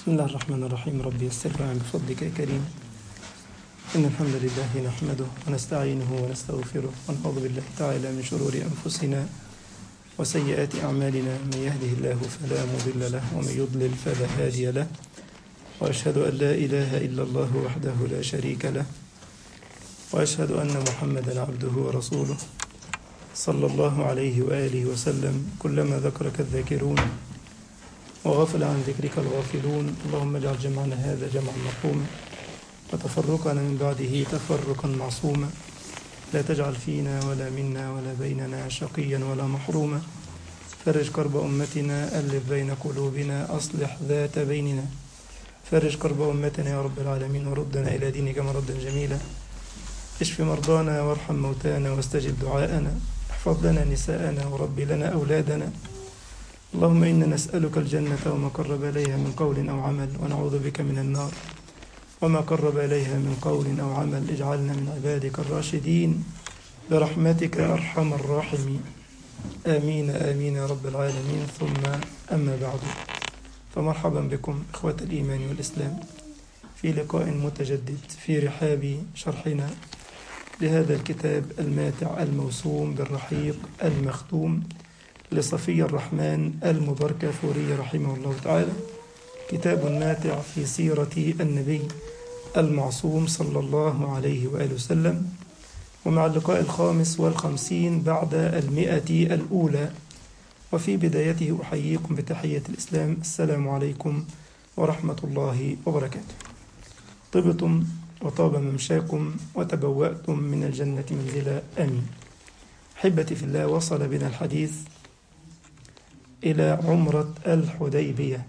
بسم الله الرحمن الرحيم ربي يسر معي بفضلك يا كريم إن الحمد لله نحمده ونستعينه ونستغفره ونعوذ بالله تعالى من شرور أنفسنا وسيئات أعمالنا من يهده الله فلا مضل له ومن يضلل فلا هادي له وأشهد أن لا إله إلا الله وحده لا شريك له وأشهد أن محمدا عبده ورسوله صلى الله عليه وآله وسلم كلما ذكرك الذاكرون وغفل عن ذكرك الغافلون اللهم اجعل جمعنا هذا جمعا مرحوما وتفرقنا من بعده تفرقا معصوما لا تجعل فينا ولا منا ولا بيننا شقيا ولا محروما فرج كرب أمتنا ألف بين قلوبنا أصلح ذات بيننا فرج كرب أمتنا يا رب العالمين وردنا إلى دينك مردا جميلا اشف مرضانا وارحم موتانا واستجب دعاءنا احفظ لنا نساءنا ورب لنا أولادنا اللهم إنا نسألك الجنة وما قرب إليها من قول أو عمل ونعوذ بك من النار وما قرب إليها من قول أو عمل اجعلنا من عبادك الراشدين برحمتك أرحم الراحمين آمين آمين يا رب العالمين ثم أما بعد فمرحبا بكم إخوة الإيمان والإسلام في لقاء متجدد في رحاب شرحنا لهذا الكتاب الماتع الموسوم بالرحيق المختوم لصفي الرحمن المبركفوري رحمه الله تعالى كتاب ماتع في سيرة النبي المعصوم صلى الله عليه وآله وسلم ومع اللقاء الخامس والخمسين بعد المئة الأولى وفي بدايته أحييكم بتحية الإسلام السلام عليكم ورحمة الله وبركاته طبتم وطاب ممشاكم وتبوأتم من الجنة منزلا آمين أحبتي في الله وصل بنا الحديث إلى عمرة الحديبية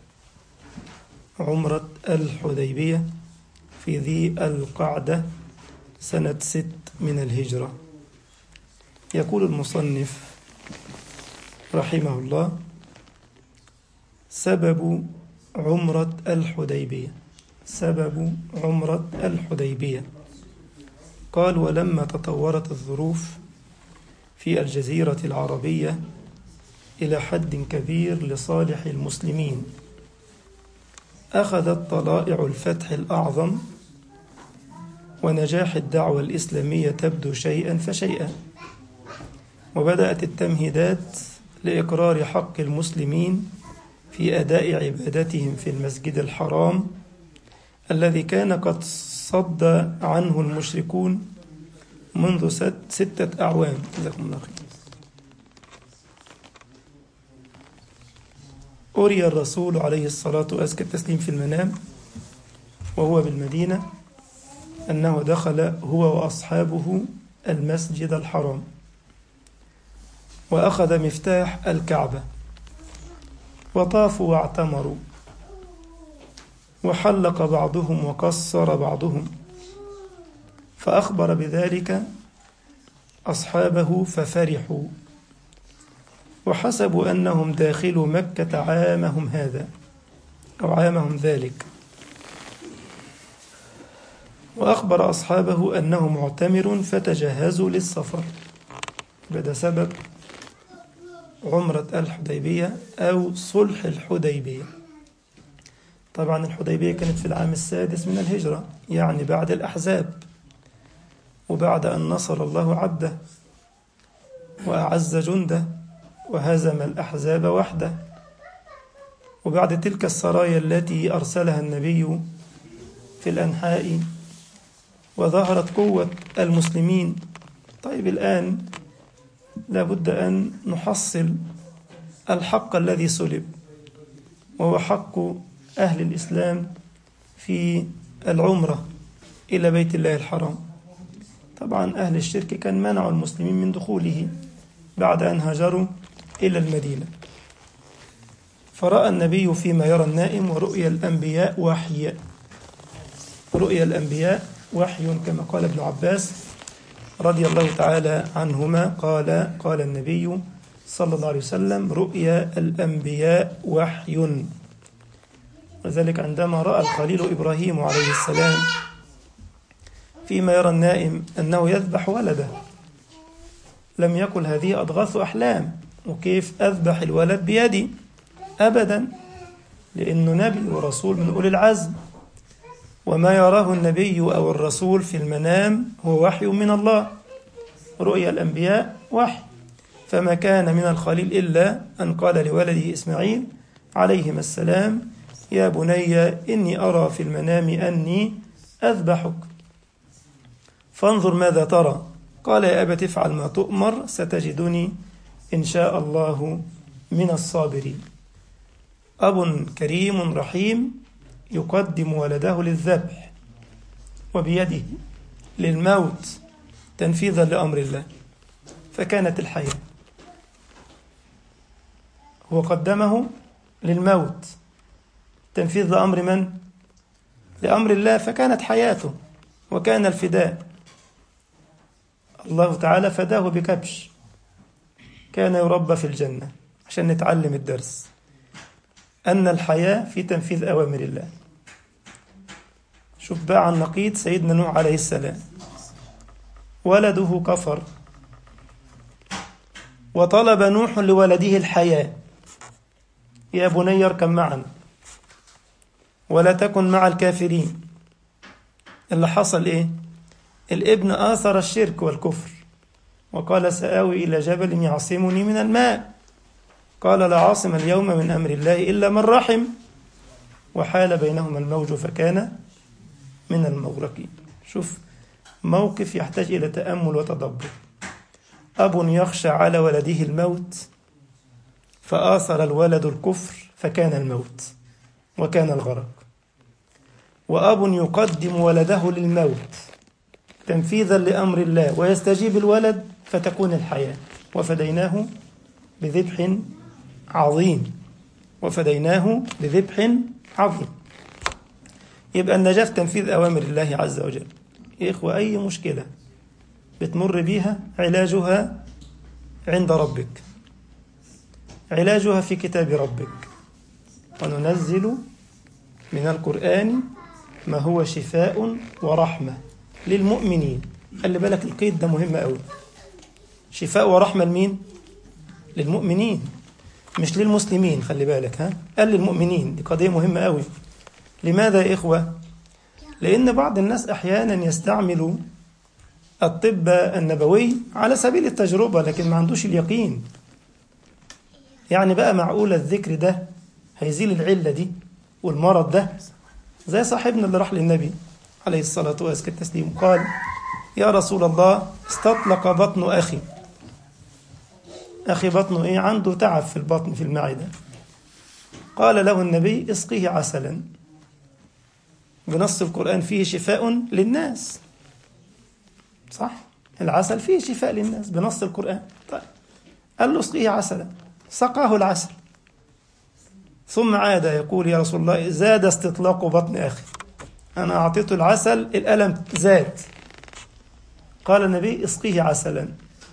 عمرة الحديبية في ذي القعدة سنة ست من الهجرة يقول المصنف رحمه الله سبب عمرة الحديبية سبب عمرة الحديبية قال ولما تطورت الظروف في الجزيرة العربية إلى حد كبير لصالح المسلمين أخذت طلائع الفتح الأعظم ونجاح الدعوة الإسلامية تبدو شيئا فشيئا وبدأت التمهيدات لإقرار حق المسلمين في أداء عبادتهم في المسجد الحرام الذي كان قد صد عنه المشركون منذ ست ستة أعوام جزاكم الله خير أري الرسول عليه الصلاة وأزكى التسليم في المنام وهو بالمدينة أنه دخل هو وأصحابه المسجد الحرام وأخذ مفتاح الكعبة وطافوا واعتمروا وحلق بعضهم وقصر بعضهم فأخبر بذلك أصحابه ففرحوا وحسبوا أنهم داخلوا مكة عامهم هذا أو عامهم ذلك وأخبر أصحابه أنه معتمر فتجهزوا للسفر بدا سبب عمرة الحديبية أو صلح الحديبية طبعا الحديبية كانت في العام السادس من الهجرة يعني بعد الأحزاب وبعد أن نصر الله عبده وأعز جنده وهزم الأحزاب وحده وبعد تلك السرايا التي أرسلها النبي في الأنحاء وظهرت قوة المسلمين طيب الآن لابد أن نحصل الحق الذي سلب وهو حق أهل الإسلام في العمرة إلى بيت الله الحرام طبعا أهل الشرك كان منعوا المسلمين من دخوله بعد أن هاجروا إلى المدينة فرأى النبي فيما يرى النائم ورؤيا الأنبياء وحي رؤيا الأنبياء وحي كما قال ابن عباس رضي الله تعالى عنهما قال قال النبي صلى الله عليه وسلم رؤيا الأنبياء وحي وذلك عندما رأى الخليل إبراهيم عليه السلام فيما يرى النائم أنه يذبح ولده لم يقل هذه أضغاث أحلام وكيف أذبح الولد بيدي أبدا لأنه نبي ورسول من أولي العزم وما يراه النبي أو الرسول في المنام هو وحي من الله رؤيا الأنبياء وحي فما كان من الخليل إلا أن قال لولده إسماعيل عليهما السلام يا بني إني أرى في المنام أني أذبحك فانظر ماذا ترى قال يا أبت افعل ما تؤمر ستجدني إن شاء الله من الصابرين أب كريم رحيم يقدم ولده للذبح وبيده للموت تنفيذا لأمر الله فكانت الحياة هو قدمه للموت تنفيذ لأمر من؟ لأمر الله فكانت حياته وكان الفداء الله تعالى فداه بكبش كان يربى في الجنة عشان نتعلم الدرس أن الحياة في تنفيذ أوامر الله شوف بقى عن نقيض سيدنا نوح عليه السلام ولده كفر وطلب نوح لولده الحياة يا بني اركب معنا ولا تكن مع الكافرين اللي حصل ايه الابن آثر الشرك والكفر وقال سآوي إلى جبل يعصمني من الماء قال لا عاصم اليوم من أمر الله إلا من رحم وحال بينهما الموج فكان من المغرقين شوف موقف يحتاج إلى تأمل وتدبر أب يخشى على ولده الموت فآثر الولد الكفر فكان الموت وكان الغرق وأب يقدم ولده للموت تنفيذا لأمر الله ويستجيب الولد فتكون الحياة وفديناه بذبح عظيم وفديناه بذبح عظيم يبقى النجاة في تنفيذ أوامر الله عز وجل يا إخوة أي مشكلة بتمر بيها علاجها عند ربك علاجها في كتاب ربك وننزل من القرآن ما هو شفاء ورحمة للمؤمنين خلي بالك القيد ده مهم قوي شفاء ورحمة لمين للمؤمنين مش للمسلمين خلي بالك ها قال للمؤمنين دي قضية مهمة قوي لماذا يا إخوة لأن بعض الناس أحيانا يستعملوا الطب النبوي على سبيل التجربة لكن ما عندوش اليقين يعني بقى معقول الذكر ده هيزيل العلة دي والمرض ده زي صاحبنا اللي راح للنبي عليه الصلاة وأزكى التسليم قال يا رسول الله استطلق بطن أخي أخي بطنه إيه عنده تعب في البطن في المعدة قال له النبي اسقيه عسلا بنص القرآن فيه شفاء للناس صح العسل فيه شفاء للناس بنص القرآن طيب قال له اسقيه عسلا سقاه العسل ثم عاد يقول يا رسول الله زاد استطلاق بطن أخي أنا أعطيته العسل الألم زاد قال النبي اسقيه عسلا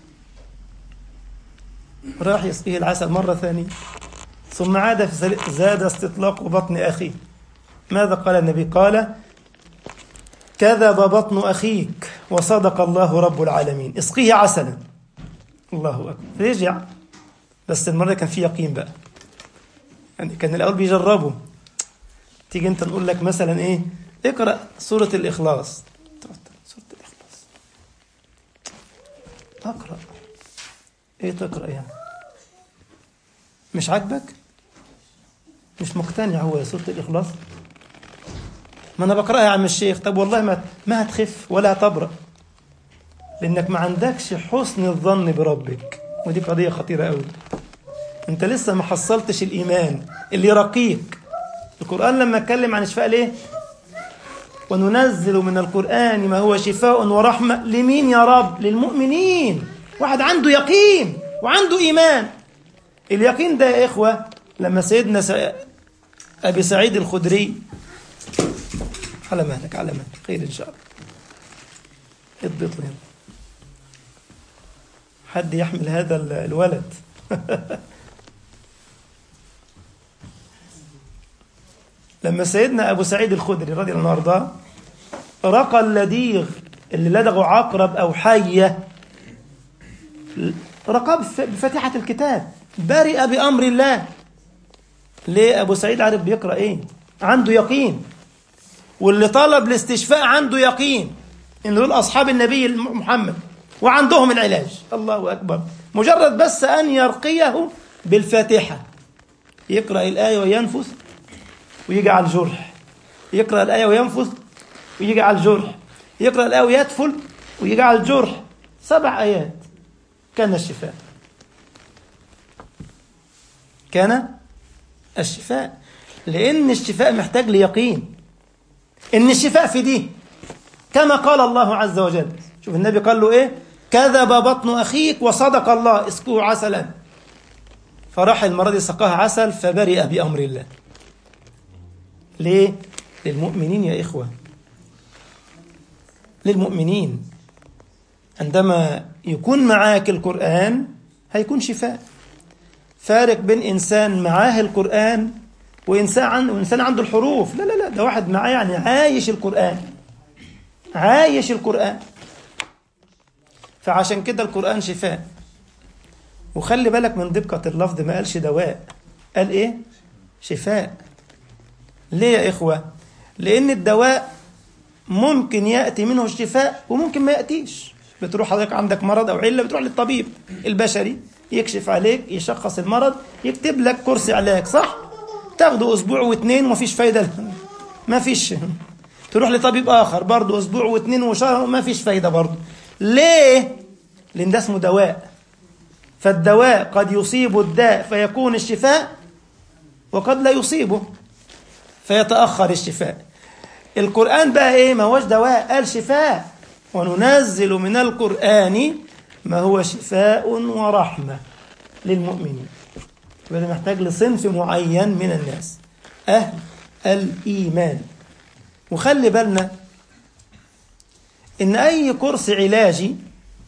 راح يسقيه العسل مرة ثانية ثم عاد في سل... زاد استطلاق بطن أخيه ماذا قال النبي قال كذب بطن أخيك وصدق الله رب العالمين اسقيه عسلا الله أكبر رجع بس المرة كان في يقين بقى يعني كان الأول بيجربوا تيجي أنت نقول لك مثلا إيه اقرأ سورة الإخلاص سورة الإخلاص أقرأ إيه تقرأ يعني مش عاجبك مش مقتنع هو يا سورة الإخلاص ما أنا بقرأها يا عم الشيخ طب والله ما ما هتخف ولا هتبرأ لأنك ما عندكش حسن الظن بربك ودي قضية خطيرة قوي أنت لسه ما حصلتش الإيمان اللي يرقيك القرآن لما اتكلم عن شفاء ليه وننزل من القرآن ما هو شفاء ورحمة لمين يا رب للمؤمنين واحد عنده يقين وعنده إيمان اليقين ده يا إخوة لما سيدنا س... أبي سعيد الخدري على مهلك على مهلك خير إن شاء الله اضبط هنا حد يحمل هذا الولد لما سيدنا أبو سعيد الخدري رضي الله عنه وارضاه رقى اللديغ اللي لدغه عقرب أو حية رقى بفاتحة الكتاب برئ بأمر الله ليه أبو سعيد عارف بيقرأ إيه عنده يقين واللي طلب الاستشفاء عنده يقين إن دول أصحاب النبي محمد وعندهم العلاج الله أكبر مجرد بس أن يرقيه بالفاتحة يقرأ الآية وينفث ويجي على الجرح يقرأ الآية وينفث ويجي على الجرح يقرأ الآية ويدفل ويجي على الجرح سبع آيات كان الشفاء كان الشفاء لأن الشفاء محتاج ليقين إن الشفاء في دي كما قال الله عز وجل شوف النبي قال له إيه كذب بطن أخيك وصدق الله اسقوه عسلا فراح المرض سقاها عسل فبرئ بأمر الله ليه للمؤمنين يا إخوة للمؤمنين عندما يكون معاك القرآن هيكون شفاء فارق بين إنسان معاه القرآن وإنسان, عن وإنسان عنده الحروف لا لا لا ده واحد معاه يعني عايش القرآن عايش القرآن فعشان كده القرآن شفاء وخلي بالك من دقة اللفظ ما قالش دواء قال إيه شفاء ليه يا إخوة لأن الدواء ممكن يأتي منه الشفاء وممكن ما يأتيش بتروح حضرتك عندك مرض أو علة بتروح للطبيب البشري يكشف عليك يشخص المرض يكتب لك كورس علاج صح تاخده أسبوع واثنين ومفيش فايدة ما فيش تروح لطبيب آخر برضه أسبوع واثنين وشهر وما فيش فايدة برضه ليه؟ لأن ده اسمه دواء فالدواء قد يصيب الداء فيكون الشفاء وقد لا يصيبه فيتأخر الشفاء القرآن بقى إيه ما هوش دواء قال شفاء وننزل من القرآن ما هو شفاء ورحمة للمؤمنين وده محتاج لصنف معين من الناس أهل الإيمان وخلي بالنا إن أي كورس علاجي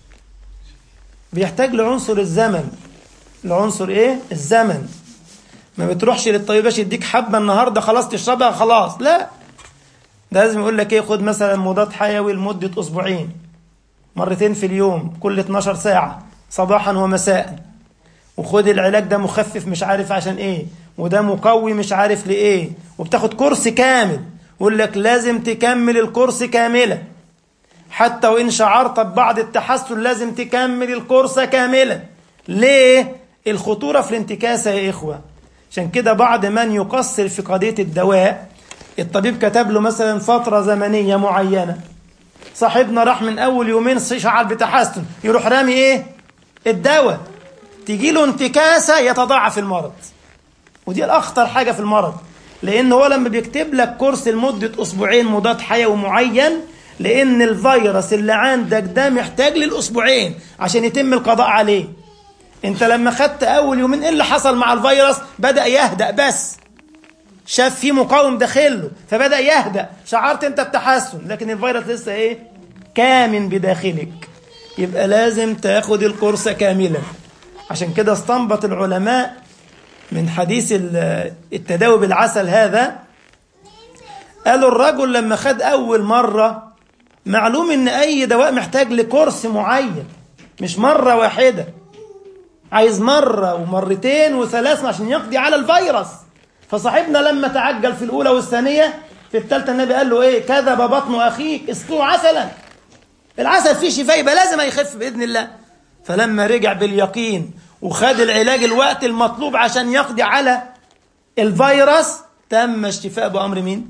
بيحتاج لعنصر الزمن لعنصر إيه؟ الزمن ما بتروحش للطبيب باش يديك حبة النهاردة خلاص تشربها خلاص لا ده لازم يقول لك ايه خد مثلا مضاد حيوي لمدة أسبوعين مرتين في اليوم كل 12 ساعة صباحا ومساء وخد العلاج ده مخفف مش عارف عشان ايه وده مقوي مش عارف لإيه وبتاخد كورس كامل يقول لك لازم تكمل الكورس كاملا حتى وإن شعرت ببعض التحسن لازم تكمل الكورس كاملا ليه؟ الخطورة في الانتكاسة يا إخوة عشان كده بعض من يقصر في قضية الدواء الطبيب كتب له مثلا فترة زمنية معينة صاحبنا راح من أول يومين شعر بتحسن يروح رامي إيه؟ الدواء تيجي له انتكاسة يتضاعف المرض ودي الأخطر حاجة في المرض لأن هو لما بيكتب لك كورس لمدة أسبوعين مضاد حيوي معين لأن الفيروس اللي عندك ده محتاج للأسبوعين عشان يتم القضاء عليه انت لما خدت أول يومين إيه اللي حصل مع الفيروس بدأ يهدأ بس شاف في مقاوم داخله فبدأ يهدأ شعرت انت بتحسن لكن الفيروس لسه ايه كامن بداخلك يبقى لازم تاخد الكورس كاملا عشان كده استنبط العلماء من حديث التداوي بالعسل هذا قالوا الرجل لما خد أول مرة معلوم ان اي دواء محتاج لكورس معين مش مرة واحدة عايز مرة ومرتين وثلاث عشان يقضي على الفيروس فصاحبنا لما تعجل في الأولى والثانية في الثالثة النبي قال له إيه كذب بطن أخيك اسقوه عسلا العسل فيه شفاء يبقى لازم هيخف بإذن الله فلما رجع باليقين وخد العلاج الوقت المطلوب عشان يقضي على الفيروس تم الشفاء بأمر مين؟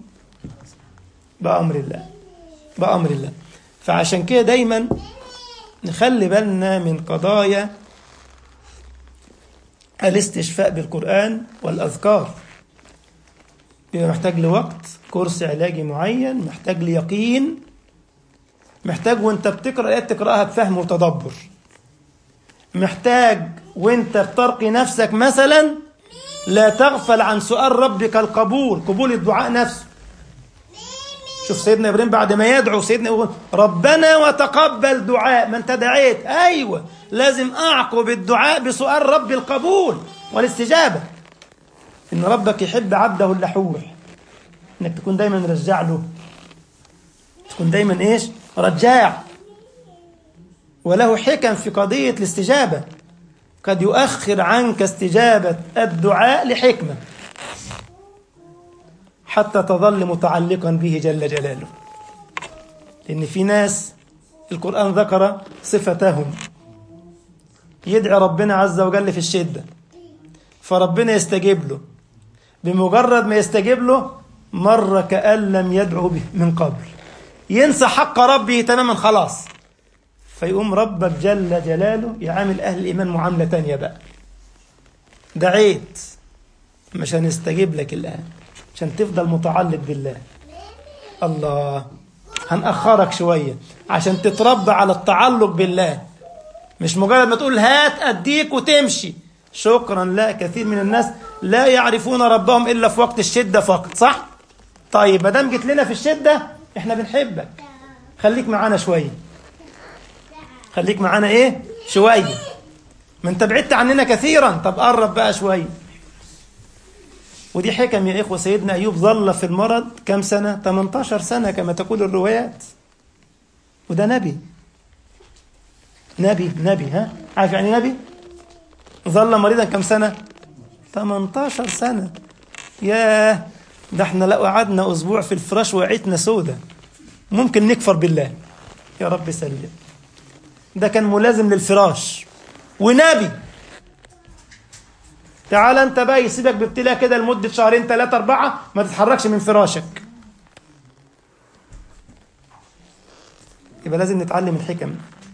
بأمر الله بأمر الله فعشان كده دايما نخلي بالنا من قضايا الاستشفاء بالقرآن والأذكار بيبقى محتاج لوقت كورس علاجي معين محتاج ليقين محتاج وانت بتقرأ آيات تقرأها بفهم وتدبر محتاج وانت بترقي نفسك مثلا لا تغفل عن سؤال ربك القبول قبول الدعاء نفسه شوف سيدنا ابراهيم بعد ما يدعو سيدنا يقول ربنا وتقبل دعاء ما انت دعيت ايوه لازم اعقب الدعاء بسؤال رب القبول والاستجابه ان ربك يحب عبده اللحوح انك تكون دايما رجع له تكون دايما ايش رجاع وله حكم في قضيه الاستجابه قد يؤخر عنك استجابه الدعاء لحكمه حتى تظل متعلقا به جل جلاله لأن في ناس القرآن ذكر صفتهم يدعي ربنا عز وجل في الشدة فربنا يستجيب له بمجرد ما يستجيب له مر كأن لم يدعو به من قبل ينسى حق ربه تماما خلاص فيقوم ربك جل جلاله يعامل أهل الإيمان معاملة تانية بقى دعيت مش هنستجيب لك الآن عشان تفضل متعلق بالله الله هنأخرك شوية عشان تتربى على التعلق بالله مش مجرد ما تقول هات أديك وتمشي شكرا لا كثير من الناس لا يعرفون ربهم إلا في وقت الشدة فقط صح؟ طيب ما دام جيت لنا في الشدة احنا بنحبك خليك معانا شوية خليك معانا ايه؟ شوية ما انت بعدت عننا كثيرا طب قرب بقى شوية ودي حكم يا إخوة سيدنا أيوب ظل في المرض كم سنة 18 سنة كما تقول الروايات وده نبي نبي نبي ها عارف يعني نبي ظل مريضا كم سنة 18 سنة ياه ده احنا لو قعدنا أسبوع في الفراش وعيتنا سودة ممكن نكفر بالله يا رب سلم ده كان ملازم للفراش ونبي تعال انت بقى يسيبك بابتلاء كده لمدة شهرين ثلاثة أربعة ما تتحركش من فراشك يبقى لازم نتعلم الحكم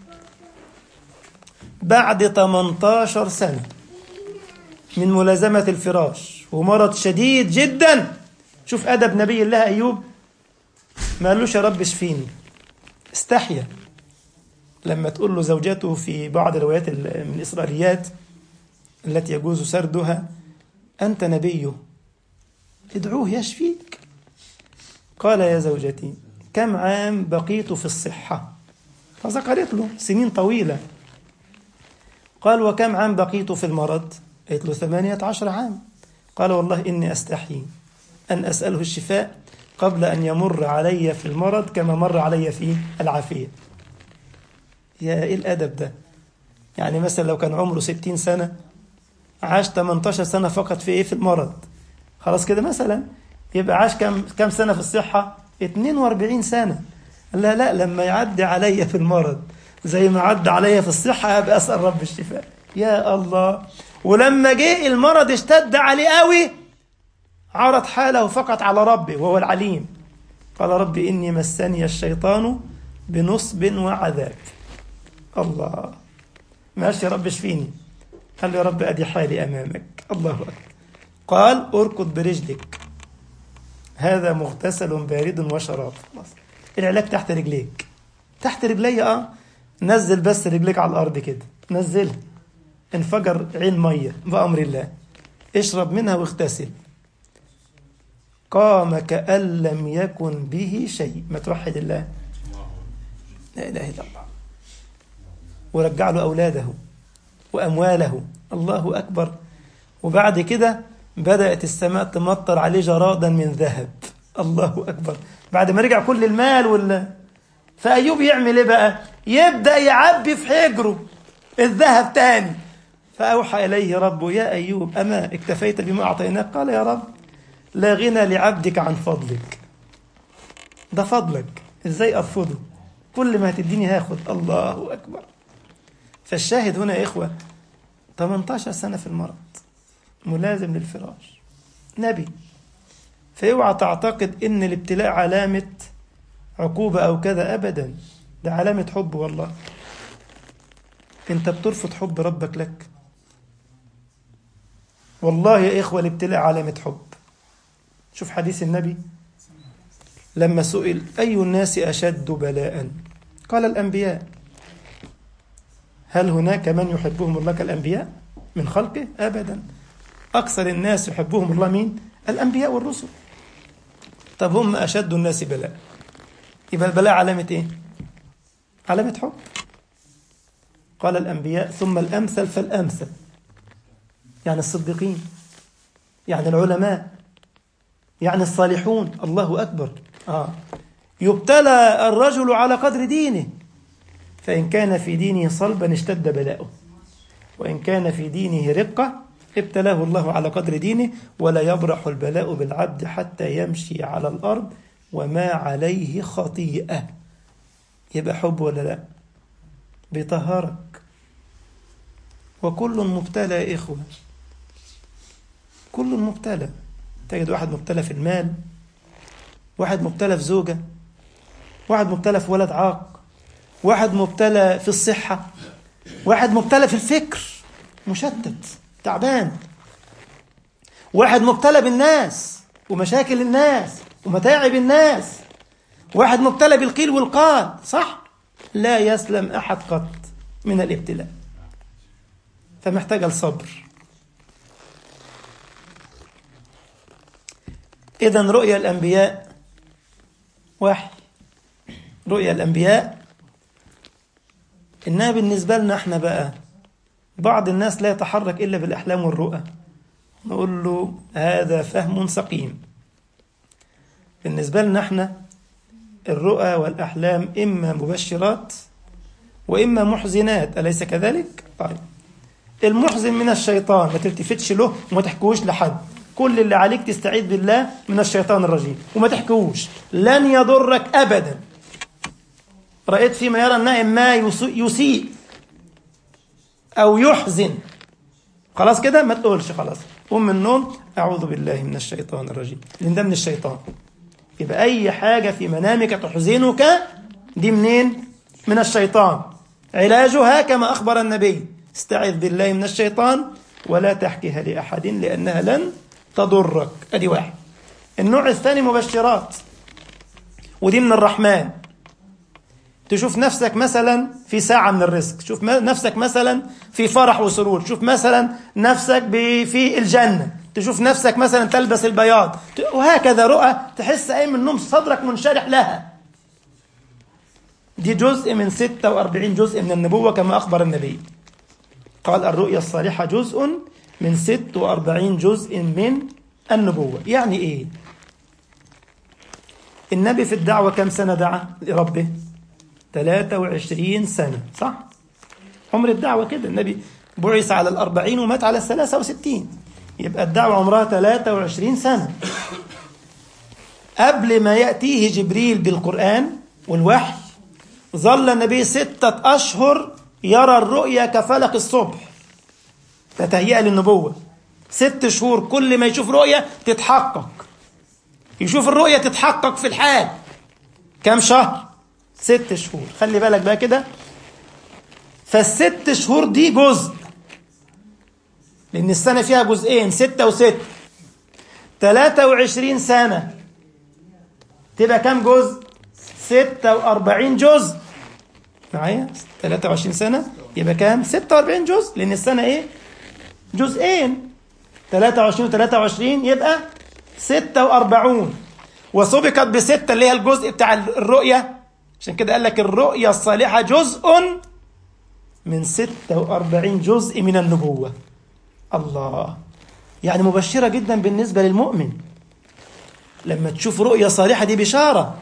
بعد 18 سنة من ملازمة الفراش ومرض شديد جدا شوف أدب نبي الله أيوب ما قالوش يا رب اشفيني استحيا لما تقول له زوجته في بعض الروايات من الإسرائيليات التي يجوز سردها أنت نبيه ادعوه يشفيك قال يا زوجتي كم عام بقيت في الصحة فذكرت له سنين طويلة قال وكم عام بقيت في المرض قالت له ثمانية عشر عام قال والله إني أستحي أن أسأله الشفاء قبل أن يمر علي في المرض كما مر علي في العافية يا إيه الأدب ده يعني مثلا لو كان عمره ستين سنة عاش 18 سنة فقط في إيه في المرض خلاص كده مثلا يبقى عاش كم كم سنة في الصحة 42 سنة لا لا لما يعدي عليا في المرض زي ما عدى عليا في الصحة أبقى أسأل رب الشفاء يا الله ولما جه المرض اشتد عليه قوي عرض حاله فقط على ربه وهو العليم قال رب إني مسني الشيطان بنصب وعذاب الله ماشي يا رب اشفيني قال له يا رب أدي حالي أمامك الله أكبر قال اركض برجلك هذا مغتسل بارد وشراب خلاص العلاج تحت رجليك تحت رجلي اه نزل بس رجليك على الارض كده نزلها انفجر عين ميه بامر الله اشرب منها واغتسل قام كأن لم يكن به شيء ما توحد الله لا اله الا الله ورجع له اولاده وامواله الله اكبر وبعد كده بدأت السماء تمطر عليه جرادا من ذهب الله أكبر بعد ما رجع كل المال ولا فأيوب يعمل إيه بقى يبدأ يعبي في حجره الذهب تاني فأوحى إليه ربه يا أيوب أما اكتفيت بما أعطيناك قال يا رب لا غنى لعبدك عن فضلك ده فضلك إزاي أرفضه كل ما هتديني هاخد الله أكبر فالشاهد هنا يا إخوة 18 سنة في المرض ملازم للفراش نبي فاوعى تعتقد ان الابتلاء علامة عقوبة او كذا ابدا ده علامة حب والله انت بترفض حب ربك لك والله يا اخوة الابتلاء علامة حب شوف حديث النبي لما سئل اي الناس اشد بلاء قال الانبياء هل هناك من يحبهم الله كالانبياء من خلقه ابدا أكثر الناس يحبهم الله مين؟ الأنبياء والرسل طب هم أشد الناس بلاء يبقى البلاء علامة إيه؟ علامة حب قال الأنبياء ثم الأمثل فالأمثل يعني الصديقين يعني العلماء يعني الصالحون الله أكبر آه. يبتلى الرجل على قدر دينه فإن كان في دينه صلبا اشتد بلاؤه وإن كان في دينه رقة ابتلاه الله على قدر دينه ولا يبرح البلاء بالعبد حتى يمشي على الأرض وما عليه خطيئة يبقى حب ولا لا بيطهرك وكل مبتلى يا إخوة كل مبتلى تجد واحد مبتلى في المال واحد مبتلى في زوجة واحد مبتلى في ولد عاق واحد مبتلى في الصحة واحد مبتلى في الفكر مشتت تعبان واحد مبتلى بالناس ومشاكل الناس ومتاعب الناس واحد مبتلى بالقيل والقال صح لا يسلم أحد قط من الابتلاء فمحتاج الصبر إذا رؤيا الأنبياء وحي رؤيا الأنبياء إنها بالنسبة لنا إحنا بقى بعض الناس لا يتحرك إلا بالأحلام والرؤى نقول له هذا فهم سقيم بالنسبة لنا إحنا الرؤى والأحلام إما مبشرات وإما محزنات أليس كذلك؟ طيب المحزن من الشيطان ما تلتفتش له وما تحكوش لحد كل اللي عليك تستعيذ بالله من الشيطان الرجيم وما تحكوش لن يضرك أبدا رأيت فيما يرى النائم ما يسيء أو يحزن خلاص كده ما تقولش خلاص قوم من النوم أعوذ بالله من الشيطان الرجيم لأن ده من الشيطان يبقى أي حاجة في منامك تحزنك دي منين؟ من الشيطان علاجها كما أخبر النبي استعذ بالله من الشيطان ولا تحكيها لأحد لأنها لن تضرك أدي واحد النوع الثاني مبشرات ودي من الرحمن تشوف نفسك مثلا في ساعة من الرزق شوف نفسك مثلا في فرح وسرور شوف مثلا نفسك في الجنة تشوف نفسك مثلا تلبس البياض وهكذا رؤى تحس أي من النوم صدرك منشرح لها دي جزء من 46 جزء من النبوة كما أخبر النبي قال الرؤيا الصالحة جزء من 46 جزء من النبوة يعني إيه النبي في الدعوة كم سنة دعا لربه 23 سنة صح عمر الدعوة كده النبي بعث على الأربعين ومات على الثلاثة وستين يبقى الدعوة عمرها 23 سنة قبل ما يأتيه جبريل بالقرآن والوحي ظل النبي ستة أشهر يرى الرؤيا كفلق الصبح تتهيئة للنبوة ست شهور كل ما يشوف رؤية تتحقق يشوف الرؤية تتحقق في الحال كم شهر ست شهور خلي بالك بقى كده فالست شهور دي جزء لأن السنة فيها جزئين ستة وستة تلاتة وعشرين سنة تبقى كم جزء ستة وأربعين جزء معايا 23 سنة يبقى كام 46 جزء لأن السنة إيه جزئين 23 و23 يبقى 46 وسبقت بستة اللي هي الجزء بتاع الرؤية عشان كده قال لك الرؤية الصالحة جزء من 46 جزء من النبوة الله يعني مبشرة جدا بالنسبة للمؤمن لما تشوف رؤية صالحة دي بشارة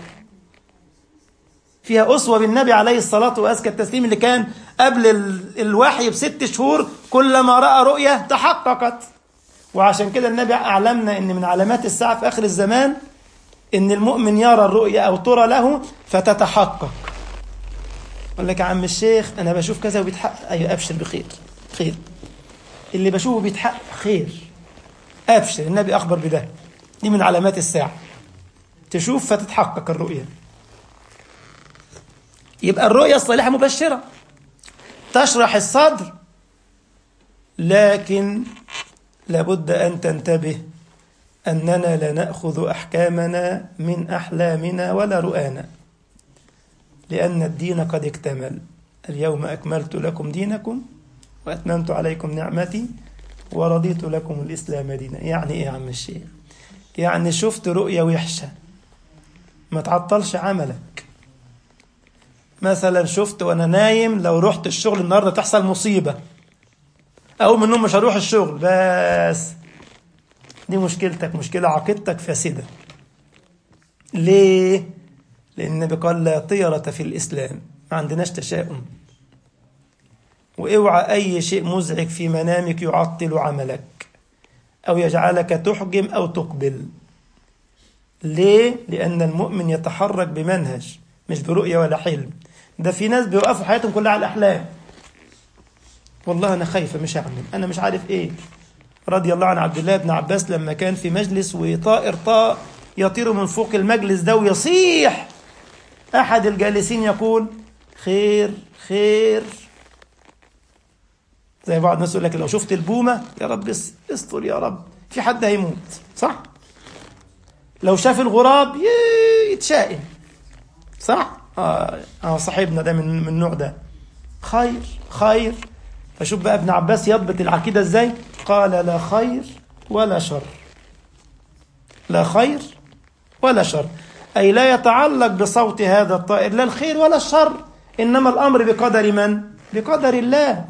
فيها أسوة بالنبي عليه الصلاة وأزكى التسليم اللي كان قبل الوحي بست شهور كلما رأى رؤية تحققت وعشان كده النبي أعلمنا أن من علامات الساعة في آخر الزمان أن المؤمن يرى الرؤية أو ترى له فتتحقق يقول لك يا عم الشيخ أنا بشوف كذا وبيتحقق أيوة أبشر بخير خير اللي بشوفه بيتحقق خير أبشر النبي أخبر بده دي من علامات الساعة تشوف فتتحقق الرؤية يبقى الرؤية الصالحة مبشرة تشرح الصدر لكن لابد أن تنتبه أننا لا نأخذ أحكامنا من أحلامنا ولا رؤانا لأن الدين قد اكتمل اليوم أكملت لكم دينكم وأتممت عليكم نعمتي ورضيت لكم الإسلام دينا يعني إيه يا عم الشيخ يعني شفت رؤية وحشة ما تعطلش عملك مثلا شفت وانا نايم لو رحت الشغل النهارده تحصل مصيبه اقوم من النوم مش هروح الشغل بس دي مشكلتك مشكله عقيدتك فاسده ليه لان النبي قال لا طيره في الاسلام ما عندناش تشاؤم واوعى اي شيء مزعج في منامك يعطل عملك أو يجعلك تحجم أو تقبل ليه؟ لأن المؤمن يتحرك بمنهج مش برؤية ولا حلم ده في ناس بيوقفوا حياتهم كلها على الأحلام والله أنا خايفة مش هعمل أنا مش عارف إيه رضي الله عن عبد الله بن عباس لما كان في مجلس وطائر طاء يطير من فوق المجلس ده ويصيح أحد الجالسين يقول خير خير زي بعض الناس يقول لك لو شفت البومة يا رب استر يا رب في حد هيموت صح لو شاف الغراب يتشائم صح اه, آه صاحبنا ده من من النوع ده خير خير فشوف بقى ابن عباس يضبط العقيدة ازاي قال لا خير ولا شر لا خير ولا شر أي لا يتعلق بصوت هذا الطائر لا الخير ولا الشر إنما الأمر بقدر من؟ بقدر الله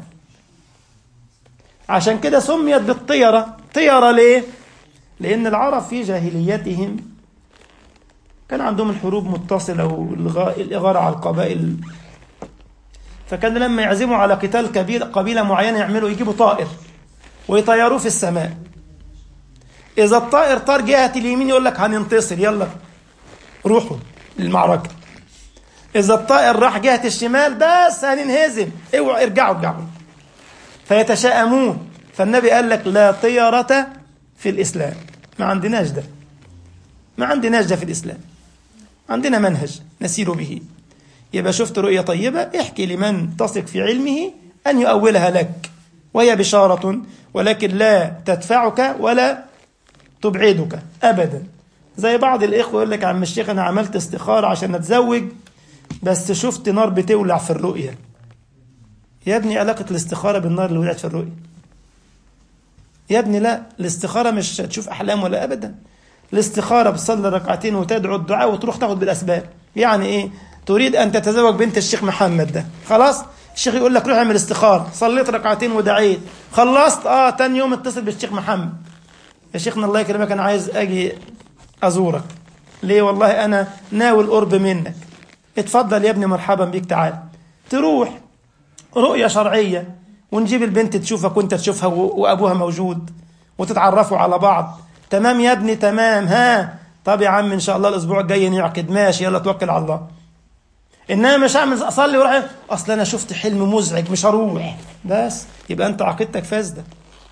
عشان كده سميت بالطيرة طيرة ليه؟ لأن العرب في جاهليتهم كان عندهم الحروب متصلة والإغارة على القبائل فكان لما يعزموا على قتال كبير قبيلة معينة يعملوا يجيبوا طائر ويطيروه في السماء إذا الطائر طار جهة اليمين يقول لك هننتصر يلا روحوا للمعركة إذا الطائر راح جهة الشمال بس هننهزم اوعوا ارجعوا ارجعوا فيتشائمون فالنبي قال لك لا طيرة في الإسلام ما عندناش ده ما عندناش ده في الإسلام عندنا منهج نسير به يبقى شفت رؤية طيبة احكي لمن تثق في علمه أن يؤولها لك وهي بشارة ولكن لا تدفعك ولا تبعدك أبدا زي بعض الإخوة يقول لك يا عم الشيخ أنا عملت استخارة عشان أتزوج بس شفت نار بتولع في الرؤية يا ابني علاقة الاستخارة بالنار اللي ولعت في الرؤية يا ابني لا الاستخارة مش تشوف أحلام ولا أبدا الاستخارة بتصلي ركعتين وتدعو الدعاء وتروح تاخد بالأسباب يعني إيه تريد أن تتزوج بنت الشيخ محمد ده خلاص الشيخ يقول لك روح اعمل استخارة صليت ركعتين ودعيت خلصت اه تاني يوم اتصل بالشيخ محمد يا شيخنا الله يكرمك انا عايز اجي ازورك ليه والله انا ناوي القرب منك اتفضل يا ابني مرحبا بيك تعال تروح رؤية شرعية ونجيب البنت تشوفك وانت تشوفها وابوها موجود وتتعرفوا على بعض تمام يا ابني تمام ها طب يا عم ان شاء الله الاسبوع الجاي نعقد ماشي يلا توكل على الله انما مش هعمل اصلي واروح اصل انا شفت حلم مزعج مش هروح بس يبقى انت عقيدتك فاسده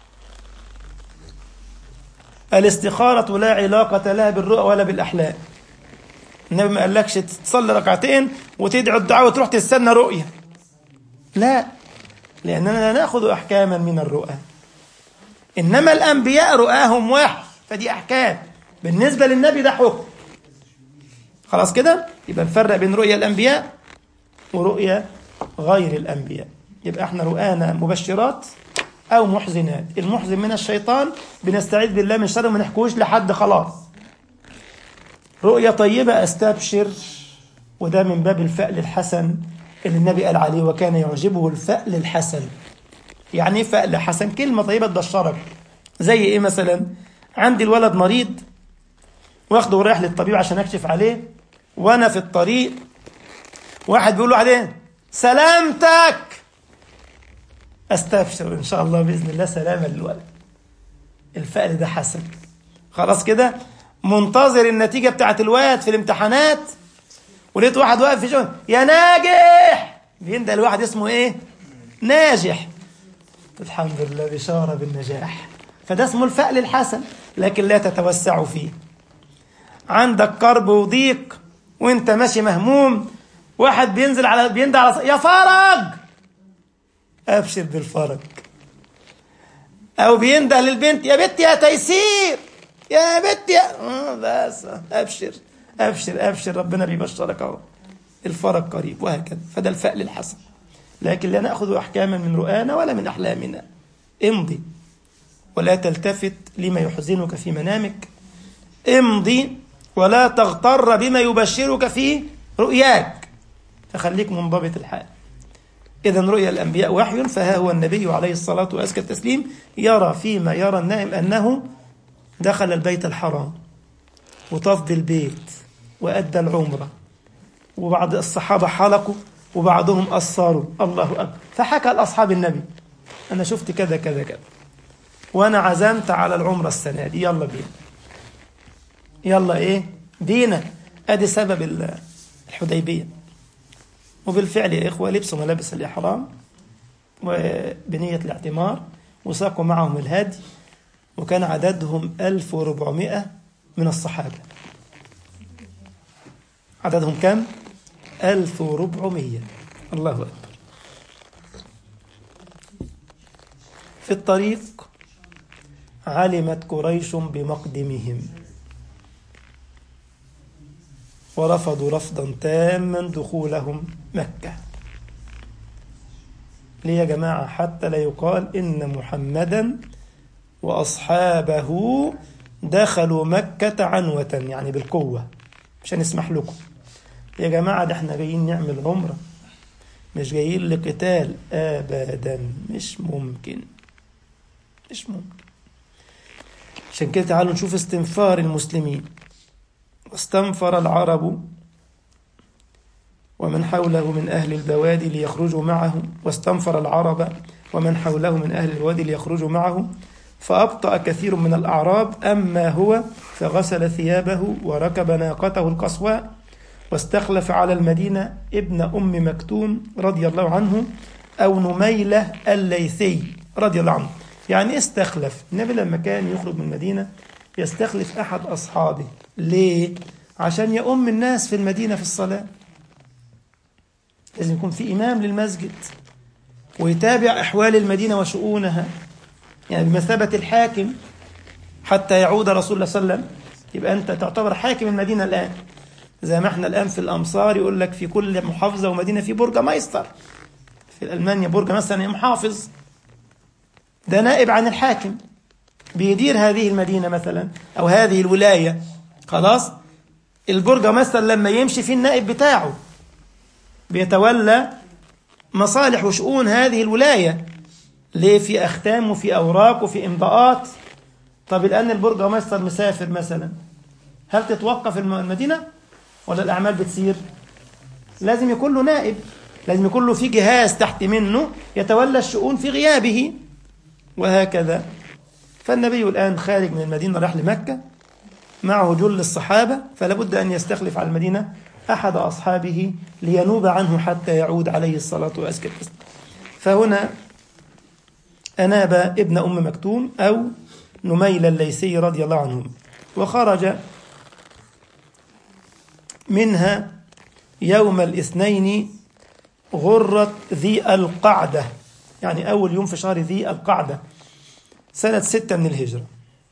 الاستخارة لا علاقة لها بالرؤى ولا بالأحلام النبي ما قالكش تصلي ركعتين وتدعو الدعاء وتروح تستنى رؤية لا لأننا لا نأخذ أحكاما من الرؤى إنما الأنبياء رؤاهم واحد فدي أحكام بالنسبة للنبي ده حكم خلاص كده يبقى نفرق بين رؤيا الأنبياء ورؤيا غير الأنبياء يبقى احنا رؤانا مبشرات أو محزنات المحزن من الشيطان بنستعيذ بالله من شر ما نحكوش لحد خلاص رؤية طيبة أستبشر وده من باب الفأل الحسن اللي النبي قال عليه وكان يعجبه الفأل الحسن يعني ايه فأل حسن كلمة طيبة تبشرك زي ايه مثلا عندي الولد مريض واخده ورايح للطبيب عشان اكشف عليه وانا في الطريق واحد بيقول له عليه سلامتك استبشر ان شاء الله باذن الله سلامه للولد الفأل ده حسن خلاص كده منتظر النتيجه بتاعت الواد في الامتحانات ولقيت واحد واقف في شغل يا ناجح بيندى الواحد اسمه ايه ناجح الحمد لله بشاره بالنجاح فده اسمه الفأل الحسن لكن لا تتوسعوا فيه عندك كرب وضيق وانت ماشي مهموم واحد بينزل على بيندى على يا فرج ابشر بالفرج او بينده للبنت يا بنت يا تيسير يا بنت يا آه بس ابشر ابشر ابشر ربنا بيبشرك اهو الفرج قريب وهكذا فده الفأل الحسن لكن لا ناخذ احكاما من رؤانا ولا من احلامنا امضي ولا تلتفت لما يحزنك في منامك امضي ولا تغتر بما يبشرك في رؤياك فخليك منضبط الحال إذا رؤيا الأنبياء وحي فها هو النبي عليه الصلاة وأزكى التسليم يرى فيما يرى النائم أنه دخل البيت الحرام وطاف بالبيت وأدى العمرة وبعض الصحابة حلقوا وبعضهم أصاروا الله أكبر فحكى لأصحاب النبي أنا شفت كذا كذا كذا وأنا عزمت على العمرة السنة دي يلا بينا يلا إيه بينا أدي سبب ال- الحديبية وبالفعل يا إخوة لبسوا ملابس الإحرام وبنية الاعتمار وساقوا معهم الهدي وكان عددهم 1400 من الصحابة عددهم كم؟ 1400 الله أكبر في الطريق علمت قريش بمقدمهم ورفضوا رفضا تاما دخولهم مكة ليه يا جماعة حتى لا يقال إن محمدا وأصحابه دخلوا مكة عنوة يعني بالقوة مش هنسمح لكم يا جماعة ده احنا جايين نعمل عمرة مش جايين لقتال أبدا مش ممكن مش ممكن عشان كده تعالوا نشوف استنفار المسلمين واستنفر العرب ومن حوله من أهل البوادي ليخرجوا معه واستنفر العرب ومن حوله من أهل الوادي ليخرجوا معه فأبطأ كثير من الأعراب أما هو فغسل ثيابه وركب ناقته القصواء واستخلف على المدينة ابن أم مكتوم رضي الله عنه أو نميلة الليثي رضي الله عنه يعني استخلف النبي لما كان يخرج من المدينة يستخلف أحد أصحابه ليه؟ عشان يؤم الناس في المدينة في الصلاة لازم يكون في إمام للمسجد ويتابع أحوال المدينة وشؤونها يعني بمثابة الحاكم حتى يعود رسول الله صلى الله عليه وسلم يبقى أنت تعتبر حاكم المدينة الآن زي ما احنا الآن في الأمصار يقول لك في كل محافظة ومدينة في برج مايستر في ألمانيا برج مثلا محافظ ده نائب عن الحاكم بيدير هذه المدينة مثلا أو هذه الولاية خلاص البرج مثلا لما يمشي في النائب بتاعه بيتولى مصالح وشؤون هذه الولاية ليه في أختام وفي أوراق وفي إمضاءات طب الآن البرج ماستر مسافر مثلا هل تتوقف المدينة ولا الأعمال بتسير لازم يكون له نائب لازم يكون له في جهاز تحت منه يتولى الشؤون في غيابه وهكذا فالنبي الآن خارج من المدينة راح لمكة معه جل الصحابة فلا بد أن يستخلف على المدينة أحد أصحابه لينوب عنه حتى يعود عليه الصلاة والسلام فهنا أناب ابن أم مكتوم أو نميل الليثي رضي الله عنهم وخرج منها يوم الاثنين غرة ذي القعدة يعني أول يوم في شهر ذي القعدة سنة ستة من الهجرة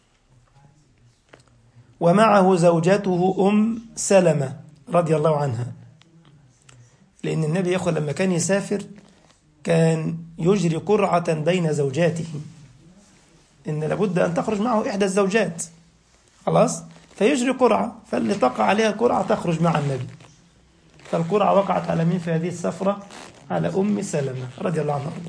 ومعه زوجته أم سلمة رضي الله عنها لأن النبي يقول لما كان يسافر كان يجري قرعة بين زوجاته إن لابد أن تخرج معه إحدى الزوجات خلاص فيجري قرعة فاللي تقع عليها قرعة تخرج مع النبي فالقرعة وقعت على مين في هذه السفرة على أم سلمة رضي الله عنها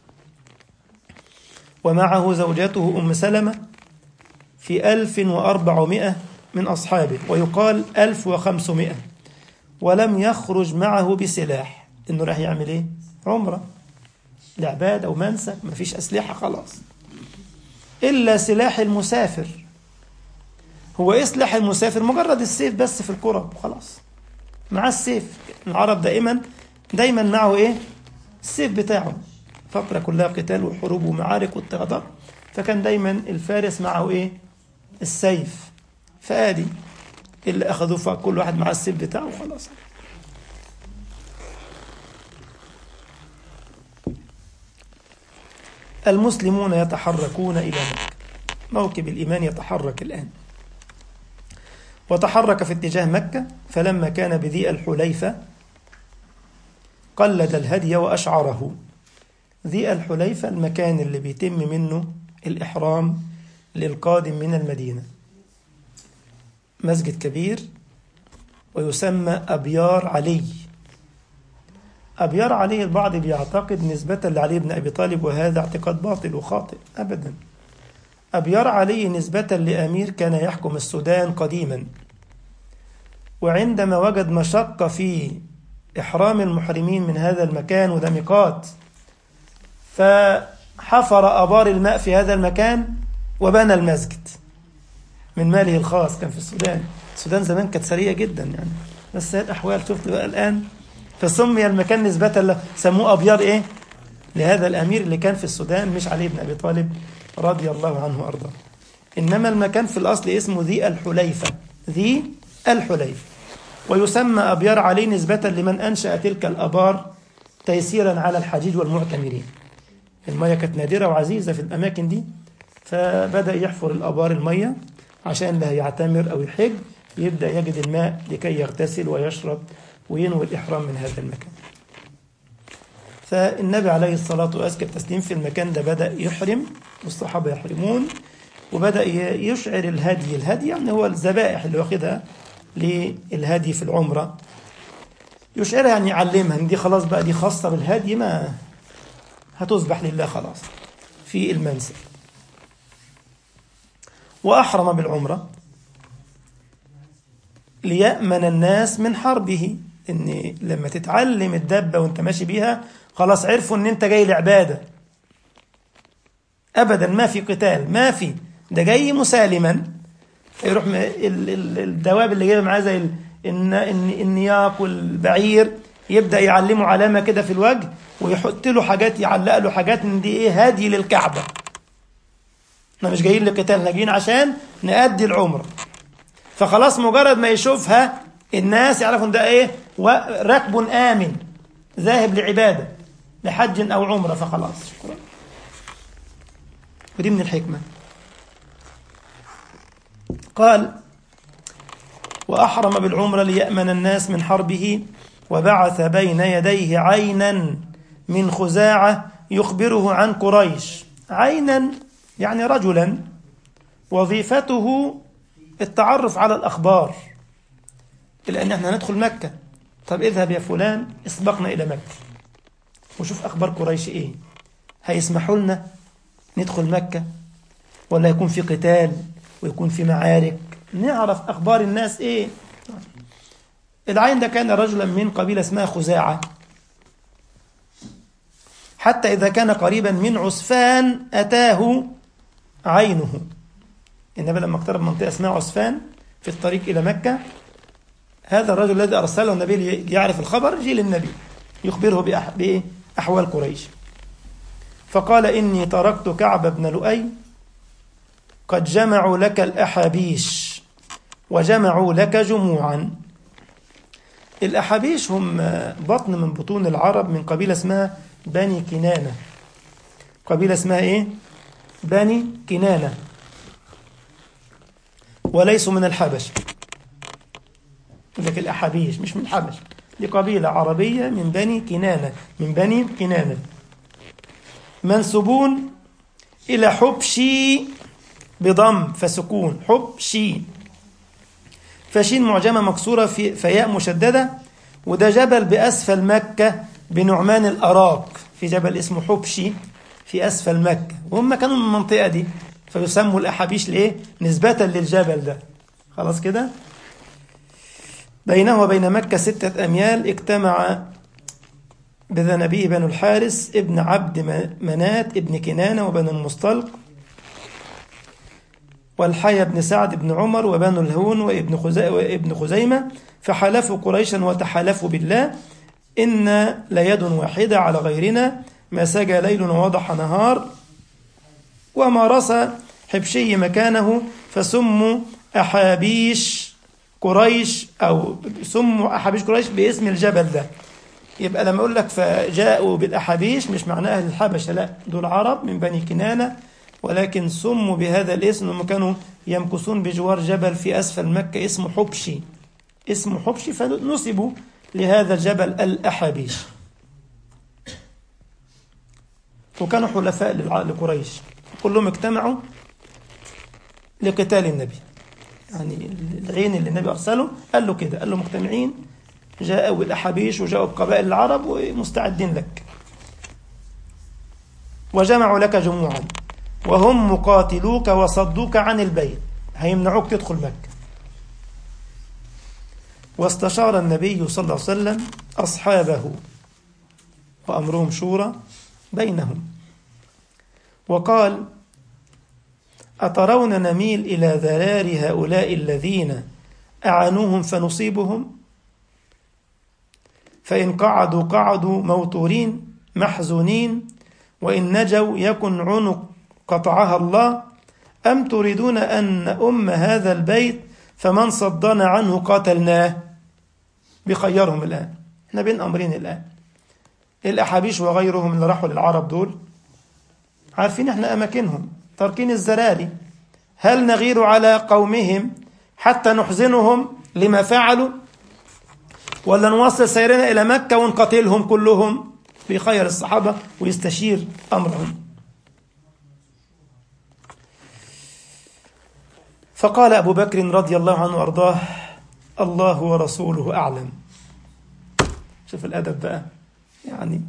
ومعه زوجته أم سلمة في ألف وأربعمائة من أصحابه ويقال ألف وخمسمائة ولم يخرج معه بسلاح إنه راح يعمل إيه عمرة لعبادة ومنسك مفيش أسلحة خلاص إلا سلاح المسافر هو إيه سلاح المسافر مجرد السيف بس في الكرة وخلاص مع السيف العرب دائما دايما معه إيه السيف بتاعه فترة كلها قتال وحروب ومعارك واضطهادات فكان دايما الفارس معه إيه السيف فادي اللي أخذوه فكل واحد مع السيف بتاعه وخلاص المسلمون يتحركون إلى مكة موكب الإيمان يتحرك الآن وتحرك في اتجاه مكة فلما كان بذي الحليفة قلد الهدي وأشعره ذي الحليفة المكان اللي بيتم منه الإحرام للقادم من المدينة مسجد كبير ويسمى أبيار علي أبيار علي البعض بيعتقد نسبة لعلي بن أبي طالب وهذا اعتقاد باطل وخاطئ أبدا أبيار علي نسبة لأمير كان يحكم السودان قديما وعندما وجد مشقة في إحرام المحرمين من هذا المكان وده ميقات حفر أبار الماء في هذا المكان وبنى المسجد من ماله الخاص كان في السودان السودان زمان كانت سرية جدا يعني بس هي الأحوال شفت بقى الآن فسمي المكان نسبة له سموه أبيار إيه لهذا الأمير اللي كان في السودان مش علي بن أبي طالب رضي الله عنه وأرضاه إنما المكان في الأصل اسمه ذي الحليفة ذي الحليفة ويسمى أبيار علي نسبة لمن أنشأ تلك الأبار تيسيرا على الحجيج والمعتمرين المية كانت نادرة وعزيزة في الأماكن دي فبدأ يحفر الأبار المية عشان اللي هيعتمر أو يحج يبدأ يجد الماء لكي يغتسل ويشرب وينوي الإحرام من هذا المكان فالنبي عليه الصلاة وأزكى التسليم في المكان ده بدأ يحرم والصحابة يحرمون وبدأ يشعر الهدي الهدي يعني هو الذبائح اللي واخدها للهدي في العمرة يشعرها يعني يعلمها ان دي خلاص بقى دي خاصة بالهدي ما هتصبح لله خلاص في المنسك وأحرم بالعمرة ليأمن الناس من حربه ان لما تتعلم الدبة وانت ماشي بيها خلاص عرفوا ان انت جاي لعبادة ابدا ما في قتال ما في ده جاي مسالما يروح الدواب اللي جايبه معاه زي النياق والبعير يبدا يعلمه علامه كده في الوجه ويحط له حاجات يعلق له حاجات من دي ايه هادي للكعبه احنا مش جايين لقتال احنا جايين عشان نأدي العمره فخلاص مجرد ما يشوفها الناس يعرفوا ان ده ايه ركب امن ذاهب لعباده لحج او عمره فخلاص شكرا ودي من الحكمه قال وأحرم بالعمرة ليأمن الناس من حربه وبعث بين يديه عينا من خزاعة يخبره عن قريش عينا يعني رجلا وظيفته التعرف على الأخبار لأن احنا ندخل مكة طب اذهب يا فلان اسبقنا إلى مكة وشوف أخبار قريش إيه هيسمحوا لنا ندخل مكة ولا يكون في قتال ويكون في معارك نعرف أخبار الناس إيه العين ده كان رجلا من قبيلة اسمها خزاعة حتى إذا كان قريبا من عسفان أتاه عينه النبي لما اقترب منطقة اسمها عسفان في الطريق إلى مكة هذا الرجل الذي أرسله النبي ليعرف الخبر جي للنبي يخبره بأح... بأحوال قريش فقال إني تركت كعب بن لؤي قد جمعوا لك الأحابيش وجمعوا لك جموعا الأحابيش هم بطن من بطون العرب من قبيلة اسمها بني كنانة قبيلة اسمها إيه؟ بني كنانة وليسوا من الحبش لك الأحابيش مش من الحبش دي قبيلة عربية من بني كنانة من بني كنانة منسوبون إلى حبشي بضم فسكون حبشي فشين معجمة مكسورة في فياء مشددة وده جبل بأسفل مكة بنعمان الأراك في جبل اسمه حبشي في أسفل مكة وهم كانوا من المنطقة دي فيسموا الأحابيش لإيه؟ نسبة للجبل ده خلاص كده بينه وبين مكة ستة أميال اجتمع بذنبيه بنو الحارس ابن عبد منات ابن كنانة وبنو المصطلق والحيى بن سعد بن عمر وبنو الهون وابن, خزي وابن خزيمة فحلفوا قريشا وتحالفوا بالله إن ليد واحدة على غيرنا ما سجى ليل ووضح نهار ومارس حبشي مكانه فسموا أحابيش قريش أو سموا أحابيش قريش باسم الجبل ده يبقى لما أقول لك فجاءوا بالأحابيش مش معناه أهل الحبشة لا دول عرب من بني كنانة ولكن سموا بهذا الاسم لما كانوا يمكثون بجوار جبل في أسفل مكة اسمه حبشي اسمه حبشي فنسبوا لهذا الجبل الأحابيش وكانوا حلفاء لقريش كلهم اجتمعوا لقتال النبي يعني العين اللي النبي أرسله قال له كده قال له مجتمعين جاءوا الأحابيش وجاءوا بقبائل العرب ومستعدين لك وجمعوا لك جموعا وهم مقاتلوك وصدوك عن البيت هيمنعوك تدخل مكة واستشار النبي صلى الله عليه وسلم أصحابه وأمرهم شورى بينهم وقال أترون نميل إلى ذرار هؤلاء الذين أعانوهم فنصيبهم فإن قعدوا قعدوا موتورين محزونين وإن نجوا يكن عنق قطعها الله أم تريدون أن أم هذا البيت فمن صدنا عنه قاتلناه بخيرهم الآن احنا بين أمرين الآن الأحابيش وغيرهم اللي راحوا للعرب دول عارفين احنا أماكنهم تركين الزراري هل نغير على قومهم حتى نحزنهم لما فعلوا ولا نواصل سيرنا إلى مكة ونقاتلهم كلهم بخير الصحابة ويستشير أمرهم فقال أبو بكر رضي الله عنه وأرضاه الله ورسوله أعلم شوف الأدب بقى يعني